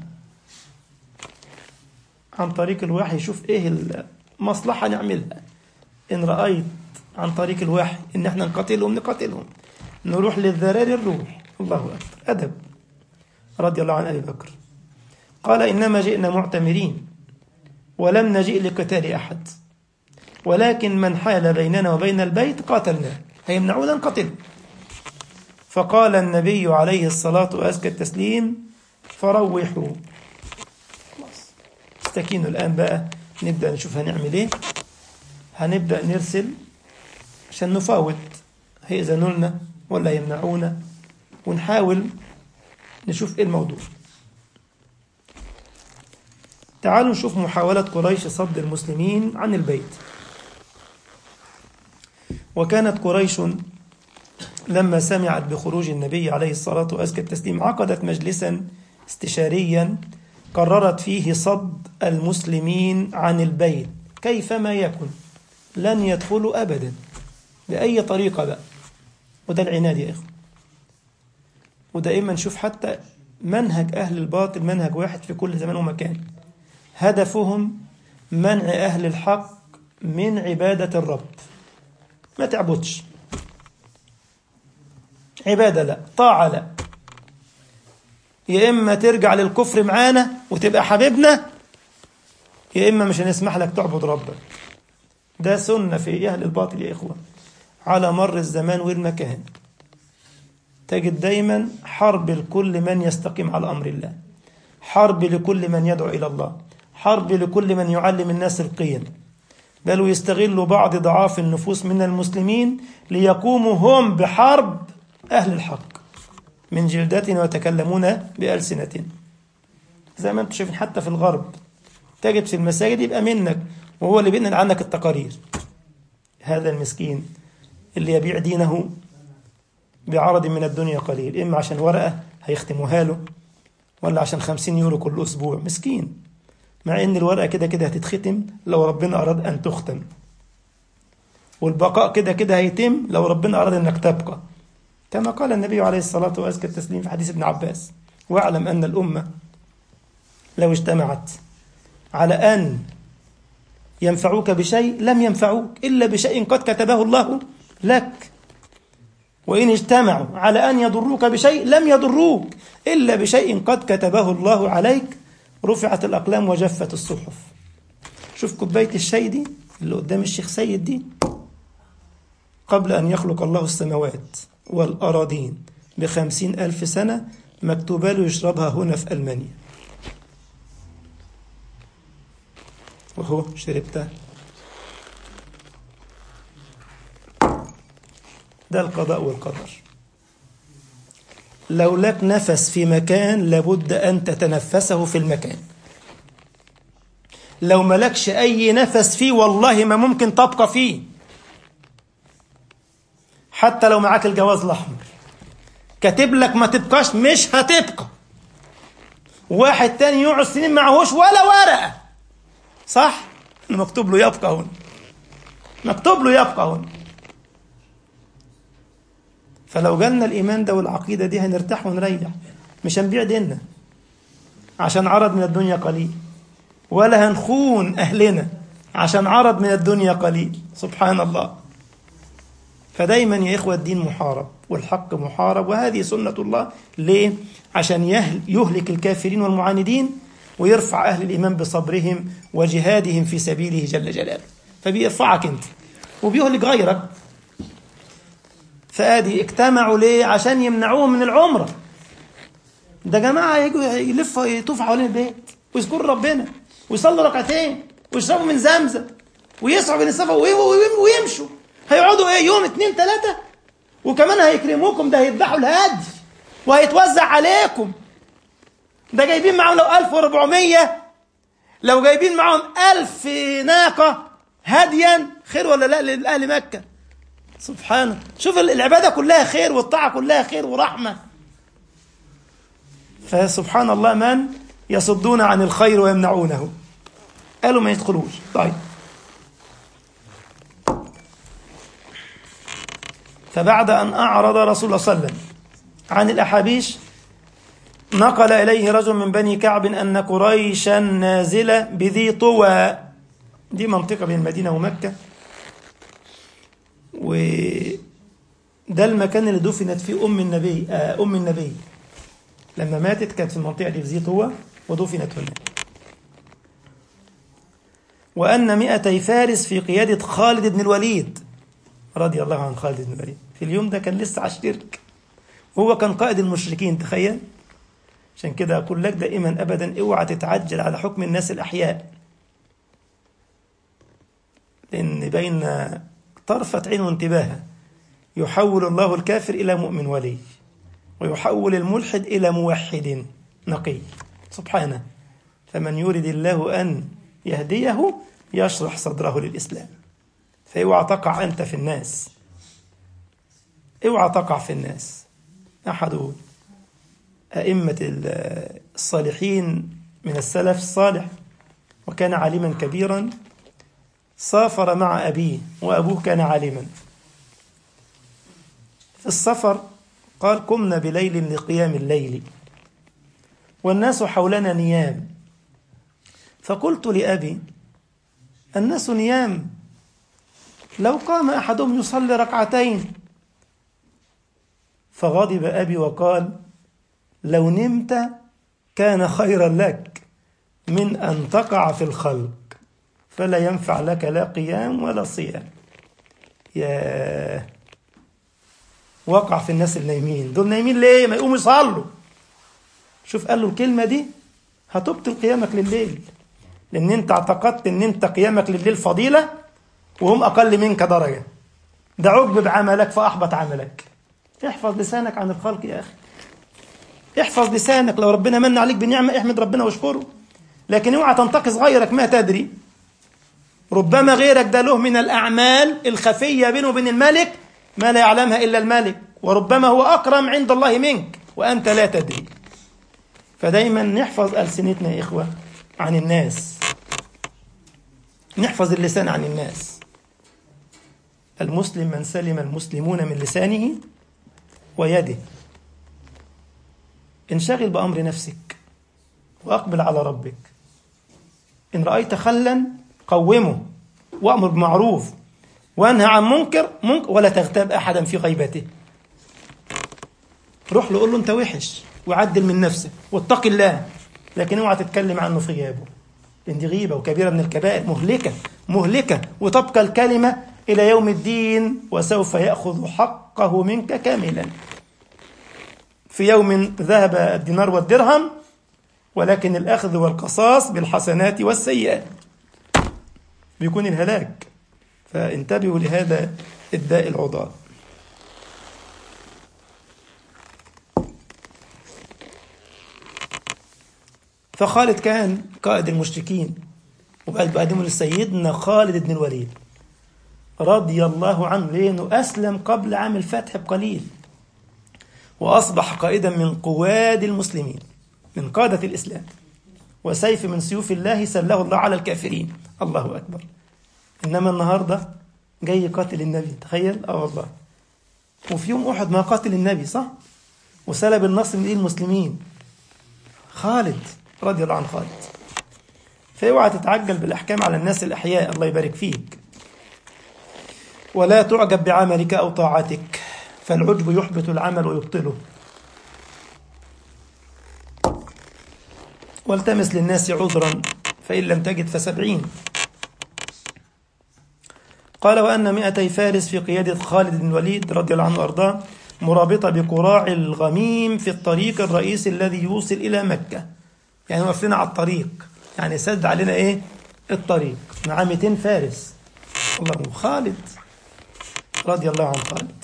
عن طريق الوحي شوف إيه المصلحة نعملها إن رأيت عن طريق الوحي إن إحنا نقاتلهم نقاتلهم نروح للذراري نروح الله أكبر أدب رضي الله عن أبي بكر قال إنما جئنا معتمرين ولم نجئ لقتال أحد ولكن من حال بيننا وبين البيت قاتلناه هيمنعونا نقتله فقال النبي عليه الصلاة وأزكى التسليم فروحوا خلاص استكينوا الآن بقى نبدأ نشوف هنعمل إيه هنبدأ نرسل عشان نفاوض هيأذنوا لنا ولا يمنعونا ونحاول نشوف إيه الموضوع تعالوا نشوف محاولة قريش صد المسلمين عن البيت وكانت قريش لما سمعت بخروج النبي عليه الصلاة وأزكى التسليم عقدت مجلسا استشاريا قررت فيه صد المسلمين عن البيت كيفما يكن لن يدخلوا أبدا بأي طريقة بقى وده العناد يا إخوة ودائما نشوف حتى منهج أهل الباطل منهج واحد في كل زمان ومكان هدفهم منع أهل الحق من عبادة الرب ما تعبدش عبادة لا طاعة لا يا إما ترجع للكفر معانا وتبقى حبيبنا يا إما مش هنسمح لك تعبد ربك ده سنة في أهل الباطل يا إخوة على مر الزمان والمكان تجد دايما حرب لكل من يستقيم على أمر الله حرب لكل من يدعو إلى الله حرب لكل من يعلم الناس القيم بل ويستغل بعض ضعاف النفوس من المسلمين ليقوموا هم بحرب أهل الحق من جلدتنا ويتكلمون بألسنتنا زي ما انتم شايفين حتى في الغرب تجد في المساجد يبقى منك وهو اللي بينقل عنك التقارير هذا المسكين اللي يبيع دينه بعرض من الدنيا قليل إما عشان ورقة هيختموها له ولا عشان خمسين يورو كل أسبوع مسكين مع إن الورقة كده كده هتتختم لو ربنا أراد أن تختم والبقاء كده كده هيتم لو ربنا أراد أنك تبقى كما قال النبي عليه الصلاة وأزكى التسليم في حديث ابن عباس واعلم أن الأمة لو اجتمعت على أن ينفعوك بشيء لم ينفعوك إلا بشيء قد كتبه الله لك وإن اجتمعوا على أن يضروك بشيء لم يضروك إلا بشيء قد كتبه الله عليك رفعت الأقلام وجفت الصحف شوف كوباية الشاي دي اللي قدام الشيخ سيد دي قبل أن يخلق الله السماوات والأراضين بخمسين ألف سنة مكتوبة له يشربها هنا في ألمانيا وهو شربتها ده القضاء والقدر لو لك نفس في مكان لابد أن تتنفسه في المكان لو ملكش أي نفس فيه والله ما ممكن تبقى فيه حتى لو معاك الجواز الأحمر كاتب لك ما تبقاش مش هتبقى واحد تاني يقعد سنين معهوش ولا ورقة صح مكتوب له يبقى هنا مكتوب له يبقى هنا فلو جالنا الإيمان ده والعقيدة دي هنرتاح ونريح مش هنبيع ديننا عشان عرض من الدنيا قليل ولا هنخون أهلنا عشان عرض من الدنيا قليل سبحان الله فدايما يا إخوة الدين محارب والحق محارب وهذه سنة الله ليه؟ عشان يهلك الكافرين والمعاندين ويرفع أهل الإيمان بصبرهم وجهادهم في سبيله جل جلاله فبيرفعك أنت وبيهلك غيرك فادي اجتمعوا ليه عشان يمنعوهم من العمره ده جماعه يجوا يلفوا يطوفوا حوالين البيت ويذكروا ربنا ويصلوا ركعتين ويشربوا من زمزم ويسعوا بين الصفا ويمشوا هيقعدوا ايه يوم اتنين تلاته وكمان هيكرموكم ده هيذبحوا الهدي وهيتوزع عليكم ده جايبين معاهم لو 1400 لو جايبين معاهم 1000 ناقه هديا خير ولا لا لاهل مكه سبحانه شوف العبادة كلها خير والطاعة كلها خير ورحمة فسبحان الله من يصدون عن الخير ويمنعونه قالوا ما يدخلوش طيب فبعد أن أعرض رسول الله صلى الله عليه وسلم عن الأحابيش نقل إليه رجل من بني كعب أن قريشا نازلة بذي طوى دي منطقة بين المدينة ومكة وده المكان اللي دفنت فيه أم النبي آه أم النبي لما ماتت كانت في المنطقة دي في زي طوى ودفنت هناك وأن مئتي فارس في قيادة خالد بن الوليد رضي الله عن خالد بن الوليد في اليوم ده كان لسه على الشرك وهو كان قائد المشركين تخيل عشان كده أقول لك دائما أبدا اوعى تتعجل على حكم الناس الأحياء لأن بين طرفة عين وانتباهها يحول الله الكافر إلى مؤمن ولي ويحول الملحد إلى موحد نقي سبحانه فمن يريد الله أن يهديه يشرح صدره للإسلام فاوعى تقع أنت في الناس اوعى تقع في الناس أحد أئمة الصالحين من السلف الصالح وكان عالما كبيرا سافر مع أبيه وأبوه كان عالما في السفر قال قمنا بليل لقيام الليل والناس حولنا نيام فقلت لأبي الناس نيام لو قام أحدهم يصلي ركعتين فغضب أبي وقال لو نمت كان خيرا لك من أن تقع في الخلق فلا ينفع لك لا قيام ولا صيام يا وقع في الناس النايمين دول نايمين ليه ما يقوموا يصلوا شوف قال له الكلمة دي هتبطل قيامك لليل لأن أنت اعتقدت أن أنت قيامك لليل فضيلة وهم أقل منك درجة ده عجب بعملك فأحبط عملك احفظ لسانك عن الخلق يا أخي احفظ لسانك لو ربنا من عليك بنعمة احمد ربنا واشكره لكن اوعى تنتقص غيرك ما تدري ربما غيرك ده له من الأعمال الخفية بينه وبين الملك ما لا يعلمها إلا الملك وربما هو أكرم عند الله منك وأنت لا تدري فدايما نحفظ ألسنتنا يا إخوة عن الناس نحفظ اللسان عن الناس المسلم من سلم المسلمون من لسانه ويده انشغل بأمر نفسك وأقبل على ربك إن رأيت خلا قومه وأمر بمعروف وانهى عن منكر منكر ولا تغتاب أحدا في غيبته روح له قول له أنت وحش وعدل من نفسك واتق الله لكن اوعى تتكلم عنه في غيابه لأن دي غيبة وكبيرة من الكبائر مهلكة مهلكة وتبقى الكلمة إلى يوم الدين وسوف يأخذ حقه منك كاملا في يوم ذهب الدينار والدرهم ولكن الأخذ والقصاص بالحسنات والسيئات بيكون الهلاك فانتبهوا لهذا الداء العضال فخالد كان قائد المشركين وقال بقدمه لسيدنا خالد بن الوليد رضي الله عنه لأنه أسلم قبل عام الفتح بقليل وأصبح قائدا من قواد المسلمين من قادة الإسلام وسيف من سيوف الله سله الله على الكافرين الله أكبر إنما النهاردة جاي قاتل النبي تخيل آه والله وفي يوم أحد ما قاتل النبي صح وسلب النصر من إيد المسلمين خالد رضي الله عن خالد فاوعى تتعجل بالأحكام على الناس الأحياء الله يبارك فيك ولا تعجب بعملك أو طاعتك فالعجب يحبط العمل ويبطله والتمس للناس عذرا فإن لم تجد فسبعين قال وأن مئتي فارس في قيادة خالد بن الوليد رضي الله عنه وأرضاه مرابطة بقراع الغميم في الطريق الرئيسي الذي يوصل إلى مكة يعني وقف لنا على الطريق يعني سد علينا إيه الطريق مع 200 فارس الله خالد رضي الله عن خالد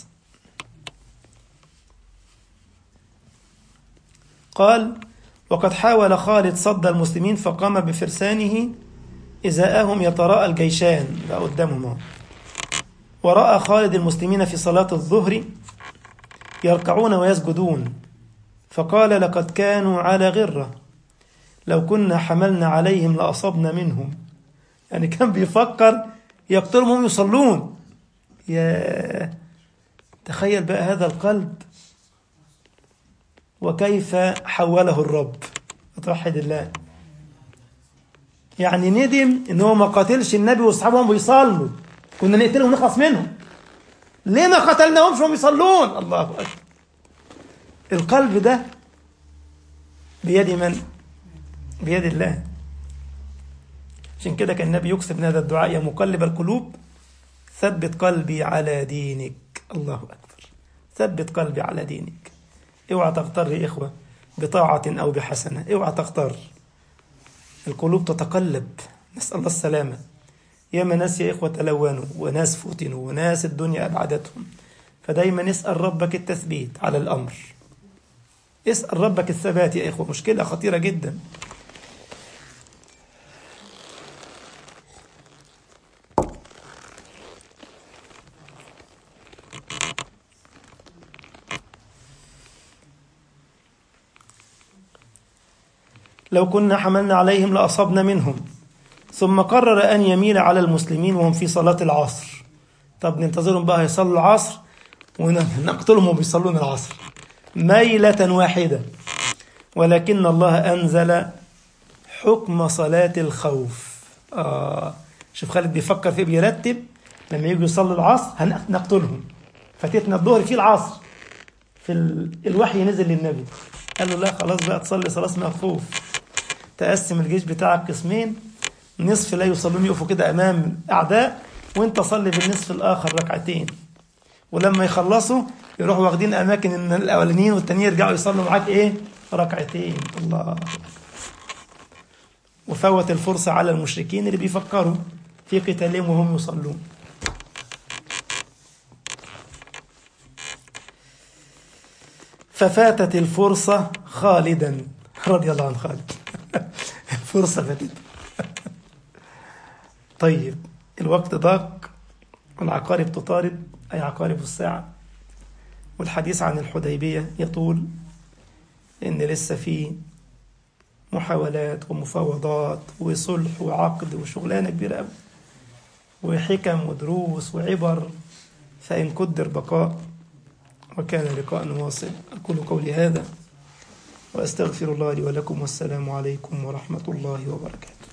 قال وقد حاول خالد صد المسلمين فقام بفرسانه إزاءهم يتراءى الجيشان بقى قدامهم ورأى خالد المسلمين في صلاة الظهر يركعون ويسجدون فقال لقد كانوا على غرة لو كنا حملنا عليهم لأصبنا منهم يعني كان بيفكر يقتلهم وهم يصلون يا تخيل بقى هذا القلب وكيف حوله الرب توحد الله يعني ندم ان هو ما قاتلش النبي واصحابه وهم بيصلوا كنا نقتلهم ونخلص منهم ليه ما قتلناهمش وهم يصلون الله اكبر القلب ده بيد من بيد الله عشان كده كان النبي يكسب من هذا الدعاء يا مقلب القلوب ثبت قلبي على دينك الله أكبر ثبت قلبي على دينك اوعى تغتر يا إخوة بطاعة أو بحسنة اوعى تغتر القلوب تتقلب نسأل الله السلامة ياما ناس يا إخوة تلونوا وناس فتنوا وناس الدنيا أبعدتهم فدايما اسأل ربك التثبيت على الأمر اسأل ربك الثبات يا إخوة مشكلة خطيرة جدا لو كنا حملنا عليهم لأصبنا منهم ثم قرر أن يميل على المسلمين وهم في صلاة العصر طب ننتظرهم بقى يصلوا العصر ونقتلهم وهم بيصلون العصر ميلة واحدة ولكن الله أنزل حكم صلاة الخوف آه شوف خالد بيفكر فيه بيرتب لما يجوا يصلوا العصر هنقتلهم فاتتنا الظهر في العصر في ال... الوحي نزل للنبي قال له لا خلاص بقى تصلي صلاة اسمها الخوف تقسم الجيش بتاعك قسمين نصف لا يصلون يقفوا كده امام اعداء وانت صلي بالنصف الاخر ركعتين ولما يخلصوا يروحوا واخدين اماكن الاولانيين والتانيين يرجعوا يصلوا معاك ايه ركعتين الله وفوت الفرصة على المشركين اللي بيفكروا في قتالهم وهم يصلون ففاتت الفرصة خالدا رضي الله عن خالد فرصة فاتت طيب الوقت ضاق والعقارب تطارد أي عقارب الساعة والحديث عن الحديبية يطول لأن لسه في محاولات ومفاوضات وصلح وعقد وشغلانة كبيرة أوي وحكم ودروس وعبر فإن قدر بقاء وكان لقاء واصل أقول قولي هذا وأستغفر الله لي ولكم والسلام عليكم ورحمة الله وبركاته